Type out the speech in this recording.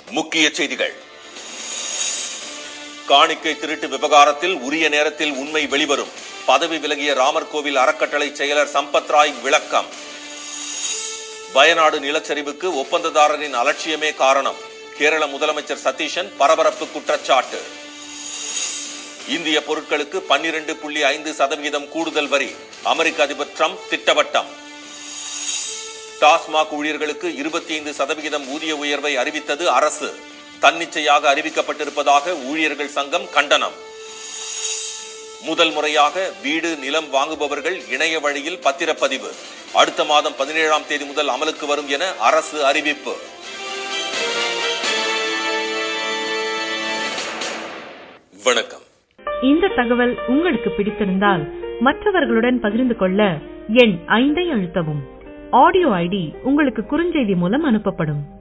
முக்கிய செய்திகள் காணிக்கை திருட்டு விவகாரத்தில் உரிய நேரத்தில் உண்மை வெளிவரும் பதவி விலகிய ராமர் கோவில் அறக்கட்டளை செயலர் சம்பத் ராய் விளக்கம் வயநாடு நிலச்சரிவுக்கு ஒப்பந்ததாரரின் அலட்சியமே காரணம் கேரள முதலமைச்சர் சதீஷன் பரபரப்பு குற்றச்சாட்டு இந்திய பொருட்களுக்கு பன்னிரண்டு புள்ளி ஐந்து சதவிகிதம் கூடுதல் வரி அமெரிக்க அதிபர் ட்ரம்ப் திட்டவட்டம் டாஸ்மாக் ஊழியர்களுக்கு இருபத்தி ஐந்து சதவிகிதம் ஊதிய உயர்வை அறிவித்தது அரசு தன்னிச்சையாக அறிவிக்கப்பட்டிருப்பதாக ஊழியர்கள் சங்கம் கண்டனம் முதல் முறையாக வீடு நிலம் வாங்குபவர்கள் இணைய வழியில் பத்திரப்பதிவு அடுத்த மாதம் பதினேழாம் தேதி முதல் அமலுக்கு வரும் என அரசு அறிவிப்பு வணக்கம் இந்த தகவல் உங்களுக்கு பிடித்திருந்தால் மற்றவர்களுடன் பகிர்ந்து கொள்ள எண் ஐந்தை அழுத்தவும் ஆடியோ ஐடி உங்களுக்கு குறுஞ்செய்தி மூலம் அனுப்பப்படும்